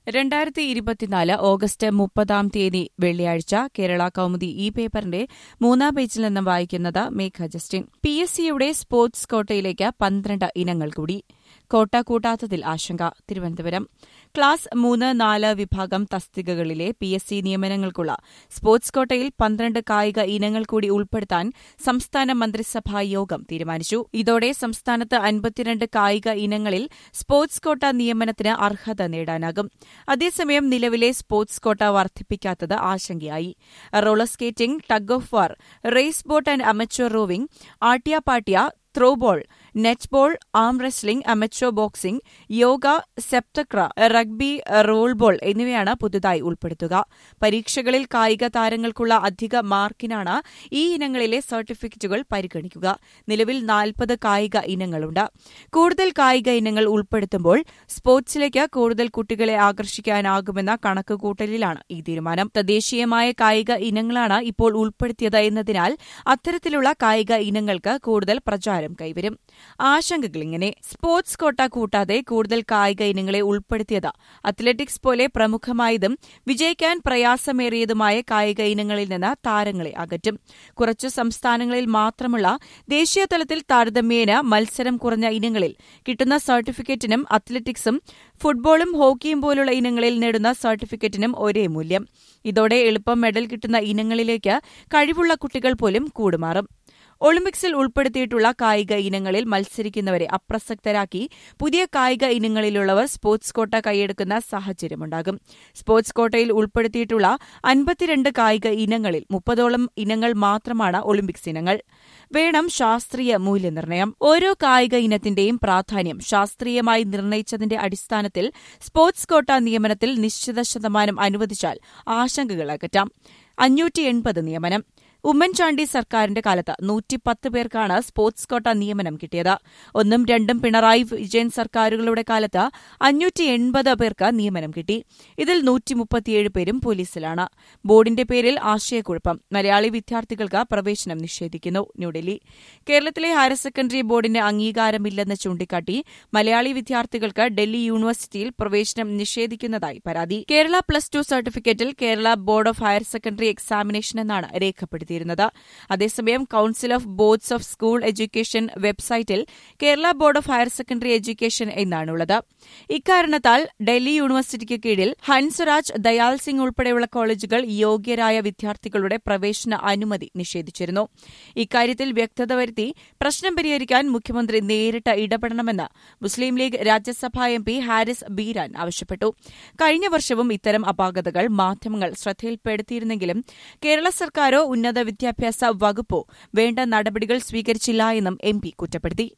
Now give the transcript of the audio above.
രണ്ടായിരത്തി ഇരുപത്തിനാല് ഓഗസ്റ്റ് മുപ്പതാം തീയതി വെള്ളിയാഴ്ച കേരള കൌമുദി ഇ പേപ്പറിന്റെ മൂന്നാം പേജിൽ നിന്നും വായിക്കുന്നത് മേഘ ജസ്റ്റിൻ പി എസ് സിയുടെ സ്പോർട്സ് കോട്ടയിലേക്ക് പന്ത്രണ്ട് ഇനങ്ങൾ കൂടി കോട്ട കൂട്ടാത്തതിൽ ആശങ്ക തിരുവനന്തപുരം ക്ലാസ് മൂന്ന് നാല് വിഭാഗം തസ്തികകളിലെ പി എസ് സി നിയമനങ്ങൾക്കുള്ള സ്പോർട്സ് കോട്ടയിൽ പന്ത്രണ്ട് കായിക ഇനങ്ങൾ കൂടി ഉൾപ്പെടുത്താൻ സംസ്ഥാന മന്ത്രിസഭാ യോഗം തീരുമാനിച്ചു ഇതോടെ സംസ്ഥാനത്ത് അൻപത്തിരണ്ട് കായിക ഇനങ്ങളിൽ സ്പോർട്സ് കോട്ട നിയമനത്തിന് അർഹത നേടാനാകും അതേസമയം നിലവിലെ സ്പോർട്സ് കോട്ട വർദ്ധിപ്പിക്കാത്തത് ആശങ്കയായി roller skating tug of war race boat and amateur rowing Atya Patya throwball netball arm wrestling അമച്ചോ boxing yoga sepak takraw rugby roll ball എന്നിവയാണ് പുതുതായി ഉൾപ്പെടുത്തുക പരീക്ഷകളിൽ കായിക താരങ്ങൾക്കുള്ള അധിക മാർക്കിനാണ് ഈ ഇനങ്ങളിലെ സർട്ടിഫിക്കറ്റുകൾ പരിഗണിക്കുക നിലവിൽ നാൽപ്പത് കായിക ഇനങ്ങളുണ്ട് കൂടുതൽ കായിക ഇനങ്ങൾ ഉൾപ്പെടുത്തുമ്പോൾ സ്പോർട്സിലേക്ക് കൂടുതൽ കുട്ടികളെ ആകർഷിക്കാനാകുമെന്ന കണക്കുകൂട്ടലിലാണ് ഈ തീരുമാനം തദ്ദേശീയമായ കായിക ഇനങ്ങളാണ് ഇപ്പോൾ ഉൾപ്പെടുത്തിയത് എന്നതിനാൽ അത്തരത്തിലുള്ള കായിക ഇനങ്ങൾക്ക് കൂടുതൽ പ്രചാരം കൈവരും ആശങ്കകൾ ഇങ്ങനെ സ്പോർട്സ് കോട്ട കൂട്ടാതെ കൂടുതൽ കായിക ഇനങ്ങളെ ഉൾപ്പെടുത്തിയത് അത്ലറ്റിക്സ് പോലെ പ്രമുഖമായതും വിജയിക്കാൻ പ്രയാസമേറിയതുമായ കായിക ഇനങ്ങളിൽ നിന്ന് താരങ്ങളെ അകറ്റും കുറച്ചു സംസ്ഥാനങ്ങളിൽ മാത്രമുള്ള ദേശീയതലത്തിൽ താരതമ്യേന മത്സരം കുറഞ്ഞ ഇനങ്ങളിൽ കിട്ടുന്ന സർട്ടിഫിക്കറ്റിനും അത്ലറ്റിക്സും ഫുട്ബോളും ഹോക്കിയും പോലുള്ള ഇനങ്ങളിൽ നേടുന്ന സർട്ടിഫിക്കറ്റിനും ഒരേ മൂല്യം ഇതോടെ എളുപ്പം മെഡൽ കിട്ടുന്ന ഇനങ്ങളിലേക്ക് കഴിവുള്ള കുട്ടികൾ പോലും കൂടുമാറും ഒളിമ്പിക്സിൽ ഉൾപ്പെടുത്തിയിട്ടുള്ള കായിക ഇനങ്ങളിൽ മത്സരിക്കുന്നവരെ അപ്രസക്തരാക്കി പുതിയ കായിക ഇനങ്ങളിലുള്ളവർ സ്പോർട്സ് കോട്ട കൈയെടുക്കുന്ന സാഹചര്യമുണ്ടാകും സ്പോർട്സ് കോട്ടയിൽ ഉൾപ്പെടുത്തിയിട്ടുള്ള അൻപത്തിരണ്ട് കായിക ഇനങ്ങളിൽ മുപ്പതോളം ഇനങ്ങൾ മാത്രമാണ് ഒളിമ്പിക്സ് ഇനങ്ങൾ വേണം ശാസ്ത്രീയ മൂല്യനിർണ്ണയം ഓരോ കായിക ഇനത്തിന്റെയും പ്രാധാന്യം ശാസ്ത്രീയമായി നിർണ്ണയിച്ചതിന്റെ അടിസ്ഥാനത്തിൽ സ്പോർട്സ് കോട്ട നിയമനത്തിൽ നിശ്ചിത ശതമാനം അനുവദിച്ചാൽ ആശങ്കകൾ അകറ്റാം അഞ്ഞൂറ്റി എൺപത് നിയമനം ഉമ്മൻചാണ്ടി സർക്കാരിന്റെ കാലത്ത് നൂറ്റിപ്പത്ത് പേർക്കാണ് സ്പോർട്സ് കോട്ട നിയമനം കിട്ടിയത് ഒന്നും രണ്ടും പിണറായി വിജയൻ സർക്കാരുകളുടെ കാലത്ത് അഞ്ഞൂറ്റി എൺപത് പേർക്ക് നിയമനം കിട്ടി ഇതിൽ നൂറ്റിമുപ്പത്തിയേഴ് പേരും പോലീസിലാണ് ബോർഡിന്റെ പേരിൽ ആശയക്കുഴപ്പം മലയാളി വിദ്യാർത്ഥികൾക്ക് പ്രവേശനം നിഷേധിക്കുന്നു ന്യൂഡൽഹി കേരളത്തിലെ ഹയർ സെക്കൻഡറി ബോർഡിന് അംഗീകാരമില്ലെന്ന് ചൂണ്ടിക്കാട്ടി മലയാളി വിദ്യാർത്ഥികൾക്ക് ഡൽഹി യൂണിവേഴ്സിറ്റിയിൽ പ്രവേശനം നിഷേധിക്കുന്നതായി പരാതി കേരള പ്ലസ് ടു സർട്ടിഫിക്കറ്റിൽ Kerala board of higher secondary examination എന്നാണ് രേഖപ്പെടുത്തിയത് നടത്തിയിരുന്നത് അതേസമയം council of boards of school education വെബ്സൈറ്റിൽ Kerala board of higher secondary education എന്നാണുള്ളത് ഇക്കാരണത്താൽ ഡൽഹി യൂണിവേഴ്സിറ്റിക്ക് കീഴിൽ ഹൻസ്വരാജ് ദയാൽ സിംഗ് ഉൾപ്പെടെയുള്ള കോളേജുകൾ യോഗ്യരായ വിദ്യാർത്ഥികളുടെ പ്രവേശന അനുമതി നിഷേധിച്ചിരുന്നു ഇക്കാര്യത്തിൽ വ്യക്തത വരുത്തി പ്രശ്നം പരിഹരിക്കാൻ മുഖ്യമന്ത്രി നേരിട്ട് ഇടപെടണമെന്ന് മുസ്ലിം ലീഗ് രാജ്യസഭാ എം പി ഹാരിസ് ബീരാൻ ആവശ്യപ്പെട്ടു കഴിഞ്ഞ വർഷവും ഇത്തരം അപാകതകൾ മാധ്യമങ്ങൾ ശ്രദ്ധയിൽപ്പെടുത്തിയിരുന്നെങ്കിലും കേരള സർക്കാരോ ഉന്നത വിദ്യാഭ്യാസ വകുപ്പോ വേണ്ട നടപടികൾ സ്വീകരിച്ചില്ല എന്നും എം പി കുറ്റപ്പെടുത്തി